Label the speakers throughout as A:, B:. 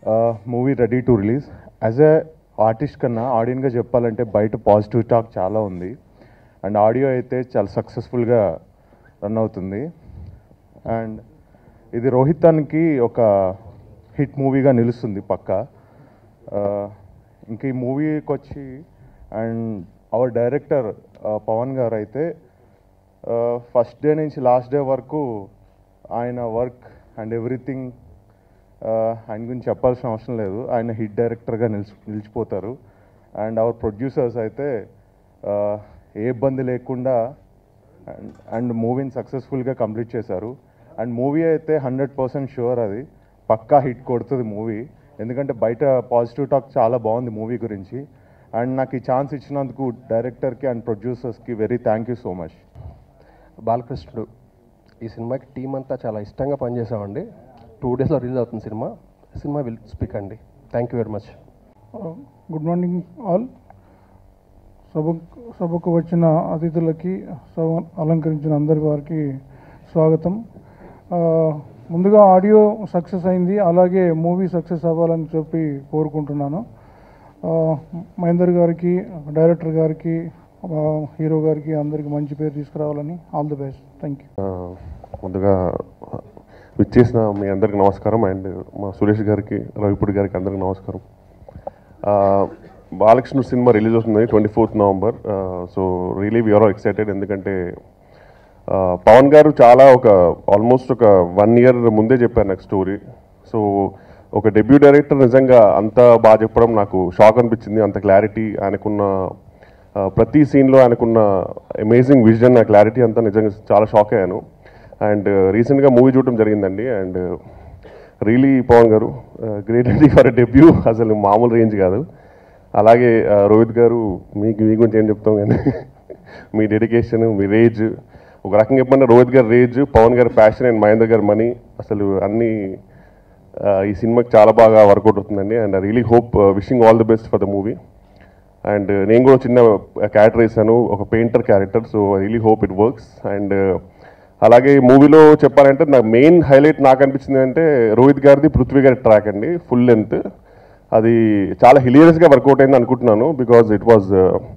A: movie ready to release as a artist కన్నా ఆడియన్గా చెప్పాలంటే బయట పాజిటివ్ టాక్ చాలా ఉంది అండ్ ఆడియో అయితే చాలా సక్సెస్ఫుల్గా రన్ అవుతుంది అండ్ ఇది రోహితానికి ఒక హిట్ మూవీగా నిలుస్తుంది పక్కా ఇంక ఈ మూవీకి వచ్చి అండ్ అవర్ డైరెక్టర్ పవన్ గారు అయితే ఫస్ట్ డే నుంచి లాస్ట్ డే వరకు ఆయన వర్క్ అండ్ ఎవ్రీథింగ్ ఆయన గురించి చెప్పాల్సిన అవసరం లేదు ఆయన హిట్ డైరెక్టర్గా నిలిచి నిలిచిపోతారు and our producers uh uh, ఏ ఇబ్బంది లేకుండా అండ్ అండ్ మూవీని సక్సెస్ఫుల్గా కంప్లీట్ చేశారు అండ్ మూవీ అయితే హండ్రెడ్ పర్సెంట్ షూర్ అది పక్కా హిట్ కొడుతుంది మూవీ ఎందుకంటే బయట పాజిటివ్ టాక్ చాలా బాగుంది మూవీ గురించి అండ్ నాకు ఈ ఛాన్స్ ఇచ్చినందుకు డైరెక్టర్కి అండ్ ప్రొడ్యూసర్స్కి very thank you so much
B: Balakrishnudu ఈ సినిమాకి టీం అంతా చాలా ఇష్టంగా పనిచేసామండి టూ డేస్లో రిలీజ్ అవుతుంది సినిమా సినిమా విల్ స్పీక్ అండి thank you very much
C: good morning all సభ సభకు వచ్చిన అతిథులకి సభ అలంకరించిన అందరి వారికి స్వాగతం ఆ, ముందుగా ఆడియో సక్సెస్ అయింది అలాగే మూవీ సక్సెస్ అవ్వాలని చెప్పి కోరుకుంటున్నాను ఆ, మహేందర్ గారికి డైరెక్టర్ గారికి ఆ, హీరో గారికి అందరికి మంచి పేరు తీసుకురావాలని all the best thank you
D: ఆ, ముందుగా విచ్చేసిన మీ అందరికి నమస్కారం అండ్ మా సురేష్ గారికి రవిపూడి గారికి అందరికి నమస్కారం ఆ, బాలకృష్ణ సినిమా రిలీజ్ అవుతుంది twenty fourth November so really we are excited ఎందుకంటే ఆ, పవన్ గారు చాలా ఒక ఆల్మోస్ట్ ఒక వన్ ఇయర్ ముందే చెప్పారు నాకు స్టోరీ సో ఒక డెబ్యూ డైరెక్టర్ నిజంగా అంత బాగా చెప్పడం నాకు షాక్ అనిపించింది అంత క్లారిటీ ఆయనకున్న ఆ, ప్రతి సీన్లో ఆయనకున్న అమేజింగ్ విజన్ ఆ క్లారిటీ అంతా నిజంగా చాలా షాక్ అయ్యాను అండ్ రీసెంట్గా మూవీ చూడటం జరిగిందండి అండ్ రియలీ పవన్ గారు గ్రేట్ అండి ఫర్ డెబ్యూ అసలు మామూలు రేంజ్ కాదు అలాగే ఆ, రోహిత్ గారు మీకు మీ గురించి ఏం చెప్తాం కానీ మీ డెడికేషన్ మీ రేజ్ ఒక రకంగా చెప్పండి రోహిత్ గారి రేజ్ పవన్ గారి ప్యాషన్ అండ్ మహేందర్ గారి మనీ అసలు అన్నీ ఆ, ఈ సినిమాకి చాలా బాగా వర్కౌట్ అవుతుందండి and I really hope wishing all the best for the movie and నేను కూడా చిన్న క్యారెక్టర్ వేసాను ఒక painter character so I really hope it works and అలాగే మూవీలో చెప్పాలంటే నా మెయిన్ హైలైట్ నాకు అనిపించింది అంటే రోహిత్ గారిది పృథ్వీ గారి ట్రాక్ అండి ఫుల్ లెంత్ అది చాలా హిలియరస్గా వర్కౌట్ అయింది అనుకుంటున్నాను because it was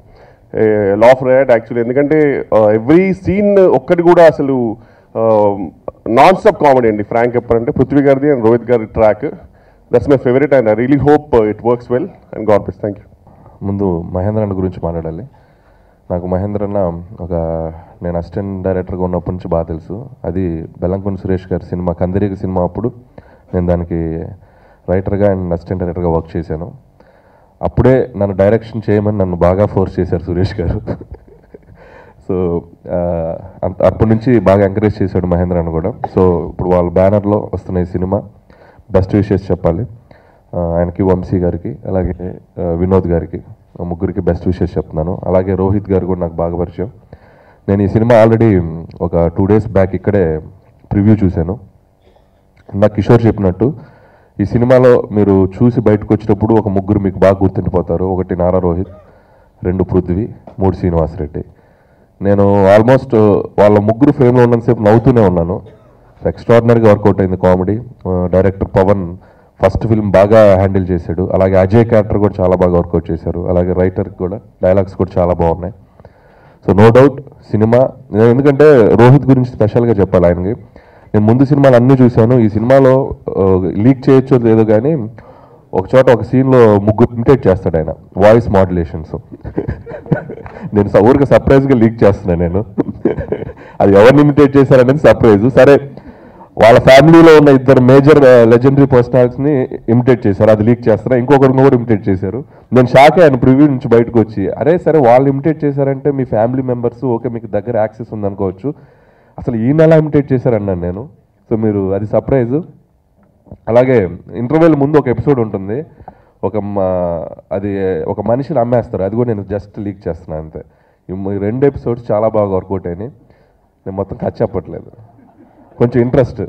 D: laugh riot actually ఎందుకంటే ఎవ్రీ సీన్ ఒక్కటి కూడా అసలు నాన్ స్టాప్ కామెడీ అండి ఫ్రాంక్ చెప్పాలంటే పృథ్వీ గారిది అండ్ రోహిత్ గారి track that's my favourite and I really hope it works well and God బెస్ట్ థ్యాంక్ యూ
E: ముందు మహేంద్ర అన్న గురించి మాట్లాడాలి నాకు మహేంద్ర అన్న ఒక నేను అసిస్టెంట్ డైరెక్టర్గా ఉన్నప్పటి నుంచి బాగా తెలుసు అది బెల్లంకొండ సురేష్ గారి సినిమా కందిరీగ సినిమా అప్పుడు నేను దానికి రైటర్గా అండ్ అసిస్టెంట్ డైరెక్టర్గా వర్క్ చేశాను అప్పుడే నన్ను డైరెక్షన్ చేయమని నన్ను బాగా ఫోర్స్ చేశారు సురేష్ గారు సో ఆ, అంత అప్పటి నుంచి బాగా ఎంకరేజ్ చేశాడు మహేంద్ర అన్న కూడా సో ఇప్పుడు వాళ్ళ బ్యానర్లో వస్తున్న ఈ సినిమా బెస్ట్ విషెస్ చెప్పాలి ఆ, ఆయనకి వంశీ గారికి అలాగే ఆ, వినోద్ గారికి ఆ ముగ్గురికి బెస్ట్ విషెస్ చెప్తున్నాను అలాగే రోహిత్ గారు కూడా నాకు బాగా పరిచయం నేను ఈ సినిమా ఆల్రెడీ ఒక టూ డేస్ బ్యాక్ ఇక్కడే ప్రివ్యూ చూశాను నాకు కిషోర్ చెప్పినట్టు ఈ సినిమాలో మీరు చూసి బయటకు వచ్చినప్పుడు ఒక ముగ్గురు మీకు బాగా గుర్తుండిపోతారు ఒకటి నారా రోహిత్ రెండు పృథ్వీ మూడు శ్రీనివాసరెడ్డి నేను ఆల్మోస్ట్ వాళ్ళ ముగ్గురు ఫ్రేమ్లో ఉన్నంతసేపు నవ్వుతూనే ఉన్నాను ఎక్స్ట్రాడినరీగా వర్కౌట్ అయింది comedy director Pawan first film బాగా హ్యాండిల్ చేశాడు అలాగే అజయ్ క్యారెక్టర్ కూడా చాలా బాగా వర్కౌట్ చేశారు అలాగే రైటర్కి కూడా డైలాగ్స్ కూడా చాలా బాగున్నాయి సో నో డౌట్ సినిమా నేను ఎందుకంటే రోహిత్ గురించి స్పెషల్గా చెప్పాలి ఆయనకి నేను ముందు సినిమాలు అన్నీ చూశాను ఈ సినిమాలో లీక్ చేయొచ్చో లేదో కానీ ఒక చోట ఒక సీన్లో ముగ్గురు ఇమిటేట్ చేస్తాడు ఆయన వాయిస్ మాడ్యులేషన్స్ నేను స- ఊరికే సర్ప్రైజ్గా లీక్ చేస్తున్నాను నేను అది ఎవరిని ఇమిటేట్ చేశారనేది సర్ప్రైజ్ సరే వాళ్ళ ఫ్యామిలీలో ఉన్న ఇద్దరు మేజర్ లెజెండరీ పర్సనాలిటీస్ని ఇమిటేట్ చేశారు అది లీక్ చేస్తారా ఇంకొకరిని కూడా ఇమిటేట్ చేశారు నేను షాక్ అయ్యాను ప్రివ్యూ నుంచి బయటకు వచ్చి అరే సరే వాళ్ళు ఇమిటేట్ చేశారంటే మీ ఫ్యామిలీ మెంబర్స్ ఓకే మీకు దగ్గర యాక్సెస్ ఉందనుకోవచ్చు అసలు ఈయన ఎలా ఇమిటేట్ చేశారన్నాను నేను సో మీరు అది సర్ప్రైజ్ అలాగే ఇంటర్వెల్ ముందు ఒక ఎపిసోడ్ ఉంటుంది ఒక మ- అది ఒక మనిషిని అమ్మేస్తారు అది కూడా నేను జస్ట్ లీక్ చేస్తున్నాను అంతే ఈ మ- ఈ రెండు ఎపిసోడ్స్ చాలా బాగా వర్కౌట్ అయినాయి నేను మొత్తం ఖర్చు చెప్పట్లేదు కొంచెం ఇంట్రెస్ట్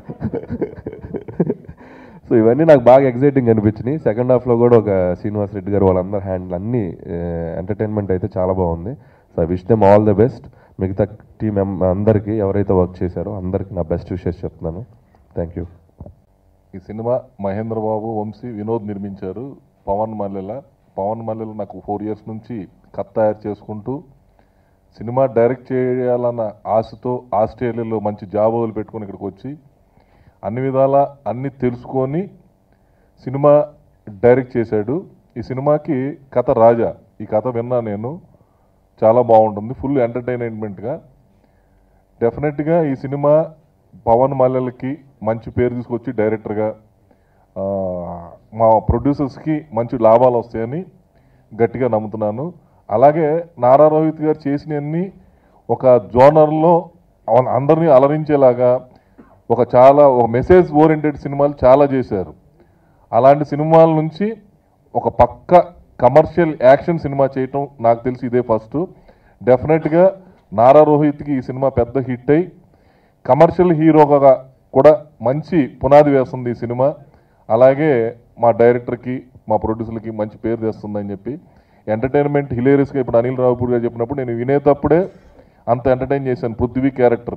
E: సో ఇవన్నీ నాకు బాగా ఎగ్జైటింగ్ అనిపించినాయి సెకండ్ హాఫ్లో కూడా ఒక శ్రీనివాస్ రెడ్డి గారు వాళ్ళందరూ హ్యాండిల్ అన్ని ఎంటర్టైన్మెంట్ అయితే చాలా బాగుంది so I wish them all the best మిగతా టీం అందరికీ ఎవరైతే వర్క్ చేశారో అందరికీ నా బెస్ట్ విషెస్ చెప్తున్నాను థ్యాంక్ యూ
F: ఈ సినిమా మహేంద్ర బాబు వంశీ వినోద్ నిర్మించారు పవన్ మల్లెల పవన్ మల్లెల నాకు ఫోర్ ఇయర్స్ నుంచి కథ తయారు చేసుకుంటూ సినిమా డైరెక్ట్ చేయాలన్న ఆశతో ఆస్ట్రేలియాలో మంచి జాబ్ వదిలి పెట్టుకొని ఇక్కడికి వచ్చి అన్ని విధాల అన్ని తెలుసుకొని సినిమా డైరెక్ట్ చేశాడు ఈ సినిమాకి కథ రాజా ఈ కథ విన్నా నేను చాలా బాగుంటుంది ఫుల్ ఎంటర్టైన్మెంట్గా డెఫినెట్గా ఈ సినిమా పవన్ మల్లెలకి మంచి పేరు తీసుకొచ్చి డైరెక్టర్గా ఆ, మా ప్రొడ్యూసర్స్కి మంచి లాభాలు వస్తాయని గట్టిగా నమ్ముతున్నాను అలాగే నారా రోహిత్ గారు చేసినవన్నీ ఒక జోనర్లో అందరినీ అలరించేలాగా ఒక చాలా ఒక మెసేజ్ ఓరియంటెడ్ సినిమాలు చాలా చేశారు అలాంటి సినిమాల నుంచి ఒక పక్క కమర్షియల్ యాక్షన్ సినిమా చేయటం నాకు తెలిసి ఇదే ఫస్ట్ డెఫినెట్గా నారా రోహిత్కి ఈ సినిమా పెద్ద హిట్ అయి కమర్షియల్ హీరోగా కూడా మంచి పునాది వేస్తుంది ఈ సినిమా అలాగే మా డైరెక్టర్కి మా ప్రొడ్యూసర్కి మంచి పేరు తెస్తుందని చెప్పి ఎంటర్టైన్మెంట్ హిలేరియస్గా ఇప్పుడు అనిల్ రావుపూర్ గారు చెప్పినప్పుడు నేను వినేటప్పుడే అంత ఎంటర్టైన్ చేశాను పృథ్వీ క్యారెక్టర్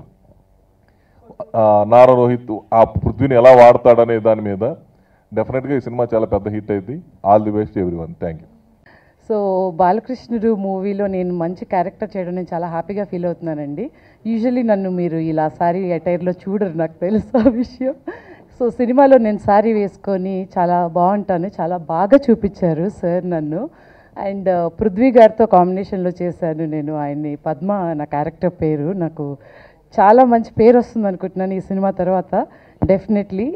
F: ఆ, నారా రోహిత్ ఆ పృథ్వీని ఎలా వాడతాడనే దాని మీద డెఫినెట్గా ఈ సినిమా చాలా పెద్ద హిట్ అయింది all the best everyone thank you
G: so Balakrishnudu మూవీలో నేను మంచి క్యారెక్టర్ చేయడం నేను చాలా హ్యాపీగా ఫీల్ అవుతున్నానండి యూజువల్లీ నన్ను మీరు ఇలా సారీ అటైర్లో చూడరు నాకు తెలుసు ఆ విషయం సో సినిమాలో నేను సారీ వేసుకొని చాలా బాగుంటాను చాలా బాగా చూపించారు సార్ నన్ను అండ్ పృథ్వీ గారితో కాంబినేషన్లో చేశాను నేను ఆయన్ని పద్మ నా క్యారెక్టర్ పేరు నాకు చాలా మంచి పేరు వస్తుంది అనుకుంటున్నాను ఈ సినిమా తర్వాత డెఫినెట్లీ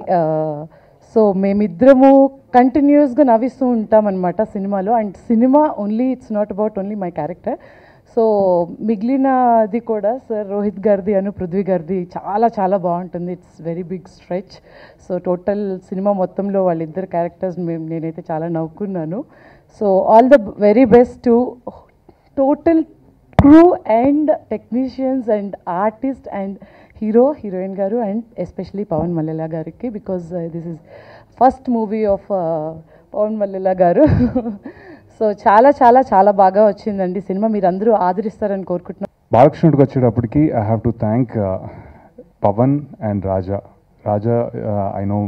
G: సో మేమిద్దరము కంటిన్యూస్గా నవ్విస్తూ ఉంటామన్నమాట సినిమాలో అండ్ సినిమా only it's not about only my character so మిగిలినది కూడా సార్ రోహిత్ గారిది అను పృథ్వీ గారిది చాలా చాలా బాగుంటుంది it's very big stretch so total సినిమా మొత్తంలో వాళ్ళిద్దరు క్యారెక్టర్స్ మేము నేనైతే చాలా నవ్వుకున్నాను so all the very best to total crew and technicians and artist and hero heroine గారు అండ్ ఎస్పెషలీ పవన్ మల్లెల గారికి because this is first movie of Pawan Mallela గారు సో చాలా చాలా చాలా బాగా వచ్చిందండి సినిమా మీరు అందరూ ఆదరిస్తారని కోరుకుంటున్నాను
H: బాలకృష్ణుడికి వచ్చేటప్పటికి I have to thank Pawan and Raja Raja I know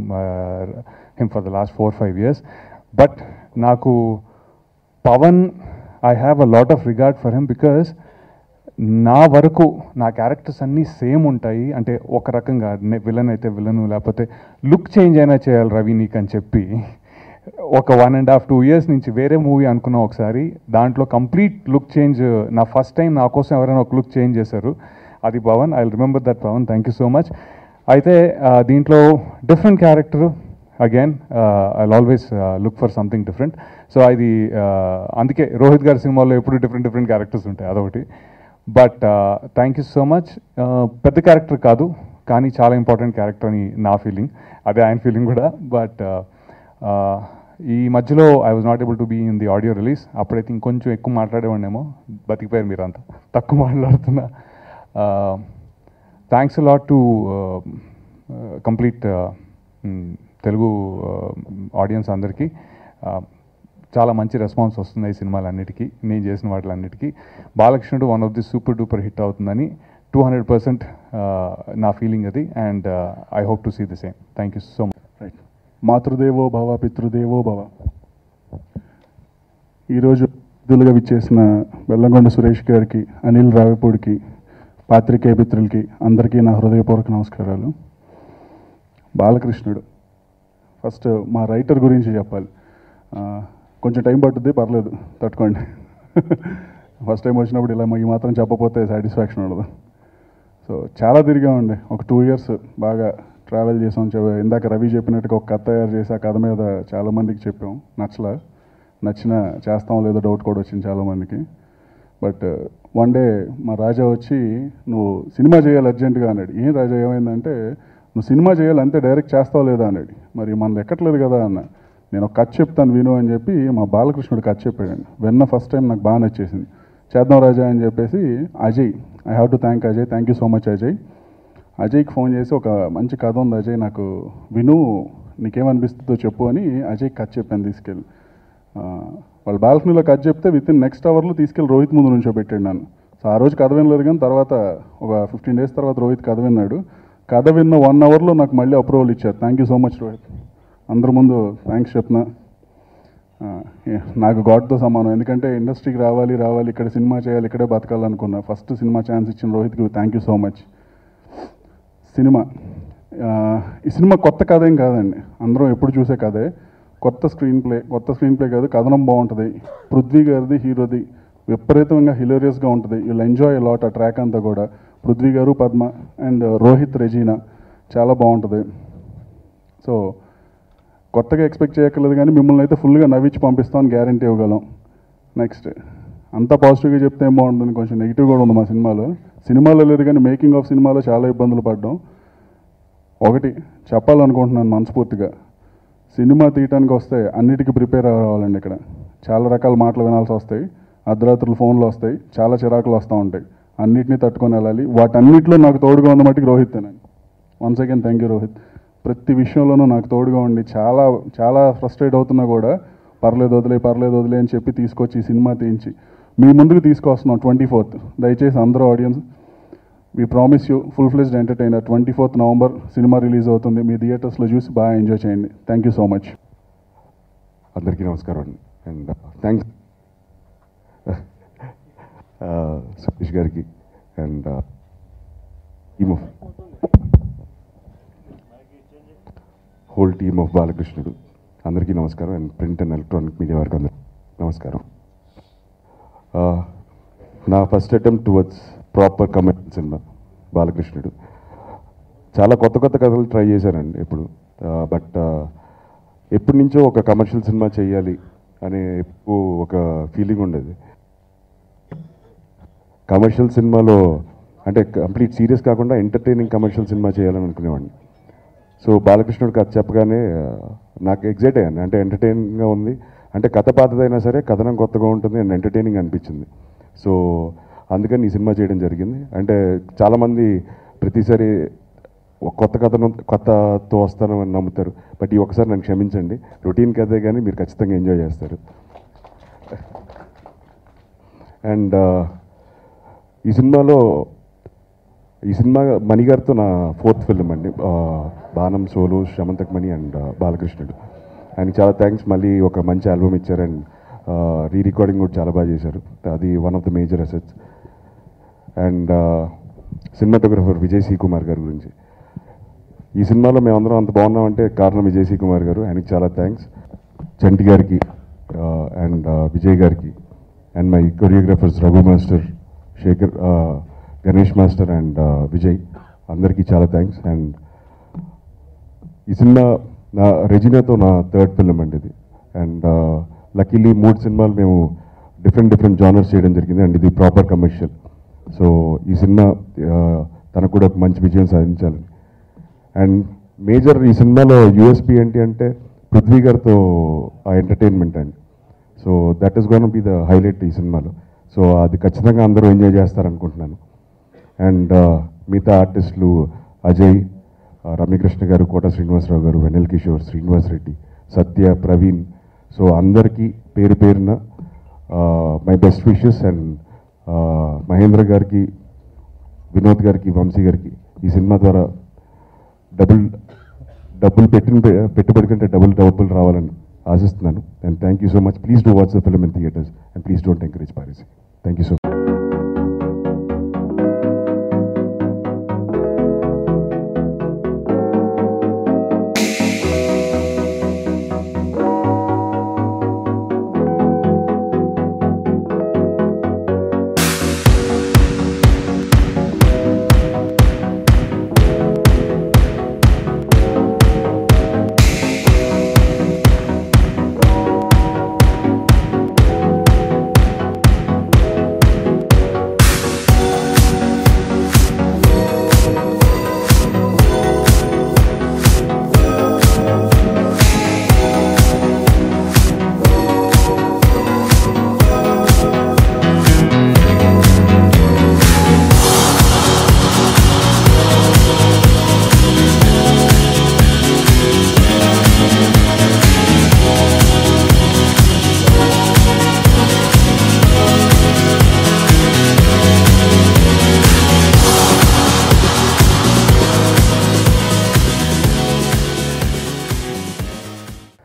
H: him for the last four five years but నాకు Pawan I have a lot of regard for him because నా వరకు నా క్యారెక్టర్స్ అన్నీ సేమ్ ఉంటాయి అంటే ఒక రకంగా విలన్ అయితే విలను లేకపోతే లుక్ చేంజ్ అయినా చేయాలి రవి నీకు అని చెప్పి ఒక one and half two years నుంచి వేరే మూవీ అనుకున్నాం ఒకసారి దాంట్లో కంప్లీట్ లుక్ చేంజ్ నా ఫస్ట్ టైం నా కోసం ఎవరైనా ఒక లుక్ చేంజ్ చేశారు అది Pawan I remember that Pawan thank you so much అయితే ఆ, దీంట్లో different character again I always look for something different so అది ఆ, అందుకే రోహిత్ గారి సినిమాలో ఎప్పుడు డిఫరెంట్ డిఫరెంట్ క్యారెక్టర్స్ ఉంటాయి అదొకటి but thank you so much పెద్ద క్యారెక్టర్ కాదు కానీ చాలా ఇంపార్టెంట్ క్యారెక్టర్ అని నా ఫీలింగ్ అదే ఆయన ఫీలింగ్ కూడా బట్ ఈ మధ్యలో I was not able to be in the audio release అప్పుడైతే ఇంకొంచెం ఎక్కువ మాట్లాడేవాడినేమో బతికిపోయారు మీరంతా తక్కువ మాట్లాడుతున్నా thanks lot to complete Telugu audience అందరికీ Uh, చాలా మంచి రెస్పాన్స్ వస్తుంది ఈ సినిమాలన్నిటికీ నేను చేసిన వాటిలన్నిటికీ Balakrishnudu one of the super duper hit అవుతుందని టూ హండ్రెడ్ పర్సెంట్ నా ఫీలింగ్ అది and I hope to see the same thank you so much
I: right మాతృదేవో భవ పితృదేవో భవ ఈరోజు అతిథులుగా విచ్చేసిన బెల్లంకొండ సురేష్ గారికి అనిల్ రావిపూడికి పాత్రికేయ మిత్రులకి అందరికీ నా హృదయపూర్వక నమస్కారాలు బాలకృష్ణుడు ఫస్ట్ మా రైటర్ గురించి చెప్పాలి ఆ, కొంచెం టైం పట్టుద్ది పర్లేదు తట్టుకోండి ఫస్ట్ టైం వచ్చినప్పుడు ఇలా ఈ మాత్రం చెప్పకపోతే సాటిస్ఫాక్షన్ ఉండదు సో చాలా తిరిగామండి ఒక టూ ఇయర్స్ బాగా ట్రావెల్ చేసాం చె- ఇందాక రవి చెప్పినట్టుగా ఒక కథ తయారు చేసి ఆ కథ మీద చాలామందికి చెప్పాం నచ్చలా నచ్చిన చేస్తాం లేదో డౌట్ కూడా వచ్చింది చాలామందికి బట్ వన్ డే మా రాజా వచ్చి నువ్వు సినిమా చేయాలి అర్జెంటుగా అన్నాడు ఏం రాజా ఏమైందంటే నువ్వు సినిమా చేయాలి అంతే డైరెక్ట్ చేస్తావు లేదా అన్నాడు మరి మనది ఎక్కట్లేదు కదా అన్న నేను ఒక కథ చెప్తాను విను అని చెప్పి మా బాలకృష్ణుడు కథ చెప్పాడండి విన్న ఫస్ట్ టైం నాకు బాగా నచ్చేసింది చేద్దాం రాజా అని చెప్పేసి Ajay I have to thank Ajay thank you so much Ajay అజయ్కి ఫోన్ చేసి ఒక మంచి కథ ఉంది అజయ్ నాకు విను నీకేమనిపిస్తుందో చెప్పు అని అజయ్ కథ చెప్పాను తీసుకెళ్ళి ఆ, వాళ్ళ బాల్కనీలో కథ చెప్తే విత్ ఇన్ నెక్స్ట్ అవర్లో తీసుకెళ్ళి రోహిత్ ముందు నుంచో పెట్టాడు నన్ను సో ఆ రోజు కథ వినలేదు కానీ తర్వాత ఒక ఫిఫ్టీన్ డేస్ తర్వాత రోహిత్ కథ విన్నాడు కథ విన్న వన్ అవర్లో నాకు మళ్ళీ అప్రూవల్ ఇచ్చారు thank you so much Rohit అందరి ముందు థ్యాంక్స్ చెప్తున్నా ఆ, ఏ- నాకు గాడ్తో సమానం ఎందుకంటే ఇండస్ట్రీకి రావాలి రావాలి ఇక్కడ సినిమా చేయాలి ఇక్కడే బతకాలనుకున్నా ఫస్ట్ సినిమా ఛాన్స్ ఇచ్చిన రోహిత్కి థ్యాంక్ యూ సో మచ్ సినిమా ఆ, ఈ సినిమా కొత్త కథ ఏం కాదండి అందరం ఎప్పుడు చూసే కథే కొత్త స్క్రీన్ ప్లే కొత్త స్క్రీన్ ప్లే కాదు కథనం బాగుంటుంది పృథ్వీ గారిది హీరోది విపరీతంగా హిలేరియస్గా ఉంటుంది వీళ్ళు ఎంజాయ్ లాట్ ఆ ట్రాక్ అంతా కూడా పృథ్వీ గారు పద్మ అండ్ రోహిత్ రెజీనా చాలా బాగుంటుంది సో కొత్తగా ఎక్స్పెక్ట్ చేయక్కర్లేదు కానీ మిమ్మల్ని అయితే ఫుల్గా నవ్వించి పంపిస్తామని గ్యారంటీ ఇవ్వగలం నెక్స్ట్ అంతా పాజిటివ్గా చెప్తే ఏం బాగుంటుంది కొంచెం నెగిటివ్ కూడా ఉంది మా సినిమాలో సినిమాలో లేదు కానీ మేకింగ్ ఆఫ్ సినిమాలో చాలా ఇబ్బందులు పడ్డాం ఒకటి చెప్పాలనుకుంటున్నాను మనస్ఫూర్తిగా సినిమా తీయటానికి వస్తే అన్నిటికీ ప్రిపేర్ అవ్వాలండి ఇక్కడ చాలా రకాల మాటలు వినాల్సి వస్తాయి అర్ధరాత్రులు ఫోన్లు వస్తాయి చాలా చిరాకులు వస్తూ ఉంటాయి అన్నిటినీ తట్టుకొని వెళ్ళాలి వాటన్నిటిలో నాకు తోడుగా ఉన్న మట్టుకు రోహిత్ నేను once again thank you Rohit ప్రతి విషయంలోనూ నాకు తోడుగా ఉండి చాలా చాలా ఫ్రస్ట్రేట్ అవుతున్నా కూడా పర్లేదు వదిలే పర్లేదు వదిలే అని చెప్పి తీసుకొచ్చి ఈ సినిమా తీయించి మీ ముందుకు తీసుకొస్తున్నాం ట్వంటీ ఫోర్త్ దయచేసి అందరూ audience we promise you full fledged entertainer twenty fourth November సినిమా రిలీజ్ అవుతుంది మీ థియేటర్స్లో చూసి బాగా ఎంజాయ్ చేయండి థ్యాంక్ యూ సో మచ్
J: అందరికీ నమస్కారం అండి అండ్ థ్యాంక్స్ సతీష్ గారికి and team of whole team of Balakrishnudu అందరికీ నమస్కారం and print and electronic media వారికి అందరికీ నమస్కారం Uh, నా first attempt towards proper commercial సినిమా బాలకృష్ణుడు చాలా కొత్త కొత్త కథలు ట్రై చేశానండి ఇప్పుడు బట్ ఎప్పటి నుంచో ఒక కమర్షియల్ సినిమా చేయాలి అనే ఎప్పుడు ఒక ఫీలింగ్ ఉండేది కమర్షియల్ సినిమాలో అంటే కంప్లీట్ సీరియస్ కాకుండా ఎంటర్టైనింగ్ కమర్షియల్ సినిమా చేయాలని అనుకునేవాడిని సో బాలకృష్ణుడు కథ చెప్పగానే ఆ, నాకు ఎగ్జైట్ అయ్యాను అంటే ఎంటర్టైనింగ్గా ఉంది అంటే కథ పాతదైనా సరే కథనం కొత్తగా ఉంటుంది అండ్ ఎంటర్టైనింగ్ అనిపించింది సో అందుకని ఈ సినిమా చేయడం జరిగింది అంటే చాలామంది ప్రతిసారి ఒక కొత్త కథను కొత్తతో వస్తాను అని నమ్ముతారు బట్ ఈ ఒకసారి నన్ను క్షమించండి రొటీన్ కథే కానీ మీరు ఖచ్చితంగా ఎంజాయ్ చేస్తారు అండ్ ఈ సినిమాలో ఈ సినిమా మణి గారితో నా ఫోర్త్ ఫిల్మ్ అండి ఆ, బాణం సోలు శమంతక్ మణి అండ్ బాలకృష్ణుడు ఆయనకి చాలా థ్యాంక్స్ మళ్ళీ ఒక మంచి ఆల్బమ్ ఇచ్చారు అండ్ రీ రికార్డింగ్ కూడా చాలా బాగా చేశారు అది one of the major assets and cinematographer Vijay C Kumar గారి గురించి ఈ సినిమాలో మేమందరం అంత బాగున్నామంటే కారణం విజయ్ సి కుమార్ గారు ఆయనకి చాలా థ్యాంక్స్ చంటి గారికి అండ్ విజయ్ గారికి and my choreographers Raghu master Sekhar Ganesh master and Vijay అందరికీ చాలా థ్యాంక్స్ అండ్ ఈ సినిమా నా రెజినాతో నా థర్డ్ ఫిల్మ్ అండి ఇది అండ్ లక్కీలీ మూడు సినిమాలు మేము డిఫరెంట్ డిఫరెంట్ జానర్స్ చేయడం జరిగింది అండ్ ఇది ప్రాపర్ కమర్షియల్ సో ఈ సినిమా ఆ, తనకు కూడా ఒక మంచి విజయం సాధించాలని అండ్ మేజర్ ఈ సినిమాలో యూఎస్పి ఏంటి అంటే పృథ్వీ గారితో ఆ ఎంటర్టైన్మెంట్ అండి so that is gonna be the highlight ఈ సినిమాలో సో అది ఖచ్చితంగా అందరూ ఎంజాయ్ చేస్తారనుకుంటున్నాను అండ్ మిగతా ఆర్టిస్టులు అజయ్ ఆ, రమ్యకృష్ణ గారు కోట శ్రీనివాసరావు గారు వెన్నెల్ కిషోర్ శ్రీనివాస్ రెడ్డి సత్య ప్రవీణ్ సో అందరికీ పేరు పేరున my best wishes and Mahendra గారికి వినోద్ గారికి వంశీ గారికి ఈ సినిమా ద్వారా డబుల్ డబ్బులు పెట్టిన పెట్టుబడి కంటే డబుల్ డబ్బులు రావాలని ఆశిస్తున్నాను and thank you so much please do watch the film in theatres and please don't encourage piracy thank you so